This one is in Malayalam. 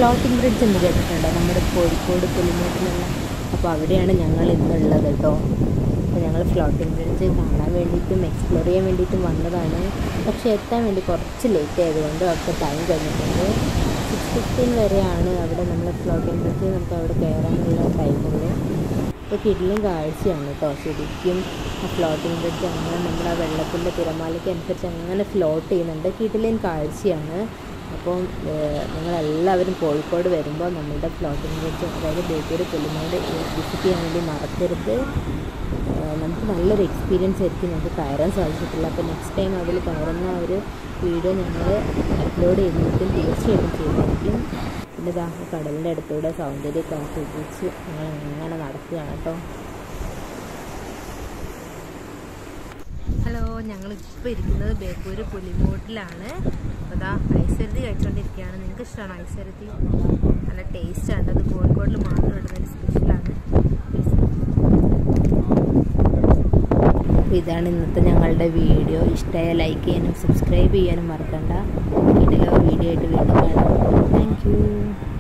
ഫ്ലോട്ടിംഗ് ബ്രിഡ്ജ് എന്ന് കേട്ടിട്ടുണ്ടോ നമ്മുടെ കോഴിക്കോട് പുലിമൂട്ടിലുള്ള അപ്പോൾ അവിടെയാണ് ഞങ്ങൾ ഇന്നുള്ളത് കേട്ടോ അപ്പോൾ ഞങ്ങൾ ഫ്ലോട്ടിംഗ് ബ്രിഡ്ജ് കാണാൻ വേണ്ടിയിട്ടും എക്സ്പ്ലോർ ചെയ്യാൻ വേണ്ടിയിട്ടും വന്നതാണ് പക്ഷേ എത്താൻ വേണ്ടി കുറച്ച് ലേറ്റ് ആയതുകൊണ്ട് ഒക്കെ ടൈം കഴിഞ്ഞിട്ടുണ്ട് സിക്സ് ഫിഫ്റ്റീൻ വരെയാണ് അവിടെ നമ്മൾ ഫ്ലോട്ടിംഗ് ബ്രിഡ്ജ് നമുക്ക് അവിടെ കയറാനുള്ള ടൈമുള്ളൂ അപ്പോൾ കിടിലും കാഴ്ചയാണ് കേട്ടോ ശരിക്കും ആ ഫ്ലോട്ടിംഗ് ബ്രിഡ്ജ് അങ്ങനെ നമ്മൾ ആ വെള്ളത്തിൻ്റെ തിരമാലയ്ക്ക് അനുസരിച്ച് അങ്ങനെ ഫ്ലോട്ട് ചെയ്യുന്നുണ്ട് കിടിലൻ കാഴ്ചയാണ് അപ്പം നിങ്ങളെല്ലാവരും കോഴിക്കോട് വരുമ്പോൾ നമ്മളുടെ ഫ്ലോട്ടിംഗ് ബ്രിഡ്ജ് അതായത് ബേക്കറി പുലിമോട് വിസിറ്റ് ചെയ്യാൻ വേണ്ടി മറക്കരുത് ഏഹ് നമുക്ക് നല്ലൊരു എക്സ്പീരിയൻസ് ആയിരിക്കും നമുക്ക് കയറാൻ സാധിച്ചിട്ടില്ല അപ്പോൾ നെക്സ്റ്റ് ടൈം അതിൽ കയറുന്ന ആ ഒരു വീഡിയോ ഞങ്ങൾ അപ്ലോഡ് ചെയ്യുന്നതിൽ തീർച്ചയായിട്ടും ചെയ്യുമായിരിക്കും പിന്നെ ഇതാ കടലിൻ്റെ അടുത്തൂടെ സൗന്ദര്യമൊക്കെ ആസ്വദിച്ച് ഞങ്ങൾ അങ്ങനെ നടക്കുകയാണ് കേട്ടോ ഹലോ ഞങ്ങൾ ഇപ്പോൾ ഇരിക്കുന്നത് ബേപ്പൂര് പുലിമൂട്ടിലാണ് അപ്പോൾ അതാ ഐസരുതി കഴിച്ചുകൊണ്ടിരിക്കുകയാണ് നിങ്ങൾക്ക് ഇഷ്ടമാണോ ഐസരുതി നല്ല ടേസ്റ്റാണ് അത് കോഴിക്കോടിൽ മാത്രം ഇടുന്ന ഒരു സ്പെഷ്യലാണ് അപ്പോൾ ഇതാണ് ഇന്നത്തെ ഞങ്ങളുടെ വീഡിയോ ഇഷ്ടമായ ലൈക്ക് ചെയ്യാനും സബ്സ്ക്രൈബ് ചെയ്യാനും മറക്കണ്ട വീഡിയോ വീഡിയോ ആയിട്ട് വീണ്ടും കാണാം താങ്ക് യു